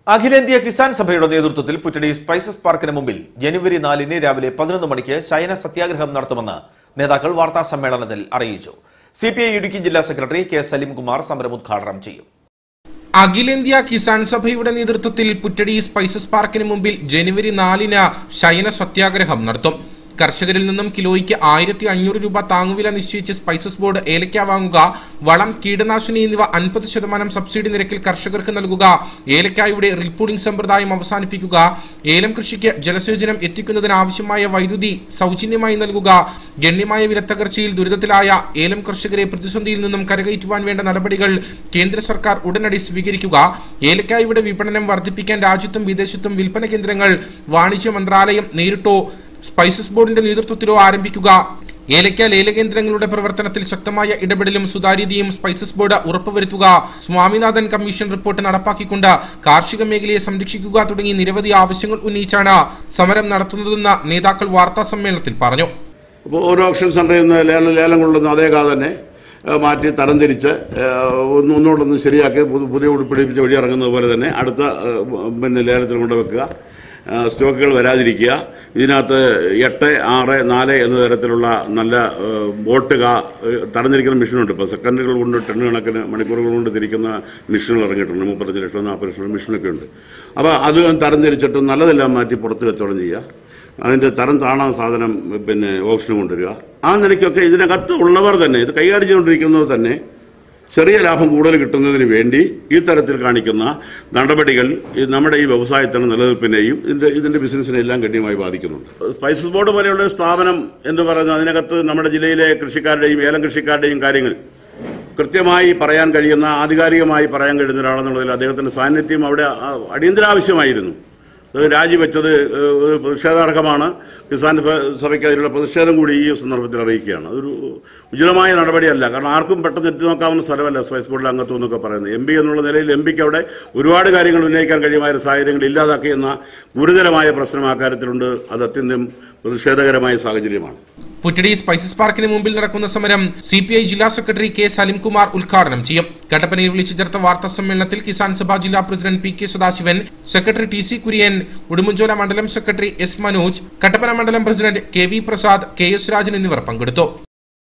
അഖിലേന്ത്യാ കിസാൻ സഭയുടെ നേതൃത്വത്തിൽ പുറ്റടി സ്പൈസസ് പാർക്കിന് മുമ്പിൽ ജനുവരി നാലിന് രാവിലെ പതിനൊന്ന് മണിക്ക് ശയന സത്യാഗ്രഹം നടത്തുമെന്ന് നേതാക്കൾ വാർത്താ സമ്മേളനത്തിൽ അറിയിച്ചു സി പി ഐ ഇടുക്കി ജില്ലാ സെക്രട്ടറി കെ സലീംകുമാർ സമരം ഉദ്ഘാടനം ചെയ്യും അഖിലേന്ത്യാ കിസാൻ സഭയുടെ നേതൃത്വത്തിൽ പുറ്റടി സ്പൈസസ് പാർക്കിന് മുമ്പിൽ ജനുവരി നാലിന് ശയന സത്യാഗ്രഹം നടത്തും കർഷകരിൽ നിന്നും കിലോയ്ക്ക് ആയിരത്തി അഞ്ഞൂറ് രൂപ താങ്ങുവില നിശ്ചയിച്ച് സ്പൈസസ് ബോർഡ് ഏലക്ക വാങ്ങുക വളം കീടനാശിനി എന്നിവ അൻപത് ശതമാനം സബ്സിഡി നിരക്കിൽ കർഷകർക്ക് നൽകുക ഏലക്കായുടെ റിപ്പോർട്ടിംഗ് സമ്പ്രദായം അവസാനിപ്പിക്കുക ഏലം കൃഷിക്ക് ജലസേചനം എത്തിക്കുന്നതിന് ആവശ്യമായ വൈദ്യുതി സൗജന്യമായി നൽകുക ഗണ്യമായ വിലത്തകർച്ചയിൽ ദുരിതത്തിലായ ഏലം കർഷകരെ പ്രതിസന്ധിയിൽ നിന്നും കരകയറ്റുവാൻ വേണ്ട നടപടികൾ കേന്ദ്ര സർക്കാർ ഉടനടി സ്വീകരിക്കുക ഏലക്കായുടെ വിപണനം വർദ്ധിപ്പിക്കാൻ രാജ്യത്തും വിദേശത്തും വിൽപ്പന കേന്ദ്രങ്ങൾ വാണിജ്യ മന്ത്രാലയം നേരിട്ടോ സ്പൈസസ് ബോർഡിന്റെ നേതൃത്വത്തിലോ ആരംഭിക്കുക ഏലക്ക ലേലകേന്ദ്രങ്ങളുടെ പ്രവർത്തനത്തിൽ ശക്തമായ ഇടപെടലും സുതാര്യതയും സ്പൈസസ് ബോർഡ് ഉറപ്പുവരുത്തുക സ്വാമിനാഥൻ കമ്മീഷൻ റിപ്പോർട്ട് നടപ്പാക്കിക്കൊണ്ട് കാർഷിക മേഖലയെ സംരക്ഷിക്കുക തുടങ്ങി നിരവധി ആവശ്യങ്ങൾ ഉന്നയിച്ചാണ് സമരം നടത്തുന്നതെന്ന് നേതാക്കൾ വാർത്താ സമ്മേളനത്തിൽ പറഞ്ഞു അപ്പോൾ ഓരോ ഓപ്ഷൻ സെൻ്ററിൽ നിന്ന് ലേലം ലേലം കൊള്ളുന്ന അതേ കാ തന്നെ ഏഹ്, മാറ്റി തരംതിരിച്ച് ഏഹ്, ഒന്ന് ഒന്നുകൂടൊന്ന് ശരിയാക്കി പുതു- പുതിയ ഉടുപ്പിടിപ്പിച്ച് വഴി ഇറങ്ങുന്നത് പോലെ തന്നെ അടുത്ത ഏഹ്, പിന്നെ ലേലത്തിൽ കൊണ്ടുവെക്കുക ഏഹ്, സ്റ്റോക്കുകൾ വരാതിരിക്കുക ഇതിനകത്ത് എട്ട് ആറ് നാല് എന്ന തരത്തിലുള്ള നല്ല ഏഹ്, ബോട്ട് കാ ഏഹ്, തരംതിരിക്കുന്ന മെഷീനുണ്ട് ഇപ്പോൾ സെക്കൻഡുകൾ കൊണ്ട് ടെൺ കണക്കിന് മണിക്കൂറുകൾ കൊണ്ട് തിരിക്കുന്ന മെഷീനുകൾ ഇറങ്ങിയിട്ടുണ്ട് മുപ്പത്തഞ്ച് ലക്ഷം നാൽപ്പത് ലക്ഷം മെഷീനൊക്കെ ഉണ്ട് അപ്പോൾ അത് തരംതിരിച്ചിട്ട് നല്ലതെല്ലാം മാറ്റി പുറത്ത് കച്ചവടം ചെയ്യുക അതിൻ്റെ തരം താണ സാധനം പിന്നെ ഓപ്ഷന് കൊണ്ടുവരിക ആ നിലയ്ക്കൊക്കെ ഇതിനകത്ത് ഉള്ളവർ തന്നെ ഇത് കൈകാര്യം ചെയ്തുകൊണ്ടിരിക്കുന്നത് തന്നെ ചെറിയ ലാഭം കൂടുതൽ കിട്ടുന്നതിന് വേണ്ടി ഈ തരത്തിൽ കാണിക്കുന്ന നടപടികൾ ഈ നമ്മുടെ ഈ വ്യവസായത്തിന് നിലനിൽപ്പിനെയും ഇതിൻ്റെ ഇതിൻ്റെ ബിസിനസ്സിനെല്ലാം ഗണ്യമായി ബാധിക്കുന്നുണ്ട് സ്പൈസസ് ബോർഡ് പോലെയുള്ള ഒരു സ്ഥാപനം എന്ന് പറയുന്നത് അതിനകത്ത് നമ്മുടെ ജില്ലയിലെ കൃഷിക്കാരുടെയും ഏലം കൃഷിക്കാരുടെയും കാര്യങ്ങൾ കൃത്യമായി പറയാൻ കഴിയുന്ന ആധികാരികമായി പറയാൻ കഴിയുന്ന ഒരാളെന്നുള്ളതിൽ അദ്ദേഹത്തിൻ്റെ സാന്നിധ്യം അവിടെ ആ, അടിയന്തരാവശ്യമായിരുന്നു അത് രാജിവെച്ചത് ഏഹ്, ഒരു പ്രതിഷേധാർഹമാണ് കിസാൻ സഭ- സഭയ്ക്ക് അതിലുള്ള പ്രതിഷേധം കൂടി ഈ സന്ദർഭത്തിൽ അറിയിക്കുകയാണ് അതൊരു ഉചിതമായ നടപടിയല്ല കാരണം ആർക്കും പെട്ടെന്ന് എത്തി നോക്കാവുന്ന സ്ഥലമല്ല സ്പൈസ് ബോർഡിലെ അംഗത്വം എന്നൊക്കെ പറയുന്നത് എം പി എന്നുള്ള നിലയിൽ എം പിക്ക് അവിടെ ഒരുപാട് കാര്യങ്ങൾ ഉന്നയിക്കാൻ കഴിയുമായ ഒരു സാഹചര്യങ്ങൾ ഇല്ലാതാക്കിയെന്ന ഗുരുതരമായ പ്രശ്നം ആ കാര്യത്തിലുണ്ട് അത് അത്യന്തം പ്രതിഷേധകരമായ സാഹചര്യമാണ് പുറ്റടി സ്പൈസസ് പാർക്കിന് മുമ്പിൽ നടക്കുന്ന സമരം സി പി ഐ ജില്ലാ സെക്രട്ടറി കെ സലിംകുമാർ ഉദ്ഘാടനം ചെയ്യും കട്ടപ്പനയിൽ വിളിച്ചു ചേർത്ത വാർത്താ സമ്മേളനത്തിൽ കിസാൻ സഭ ജില്ലാ president P K Sadasivan secretary T C Kurian Udumbanchola മണ്ഡലം സെക്രട്ടറി എസ് മനോജ് കട്ടപ്പന മണ്ഡലം president K V Prasad K S Rajan എന്നിവർ പങ്കെടുത്തു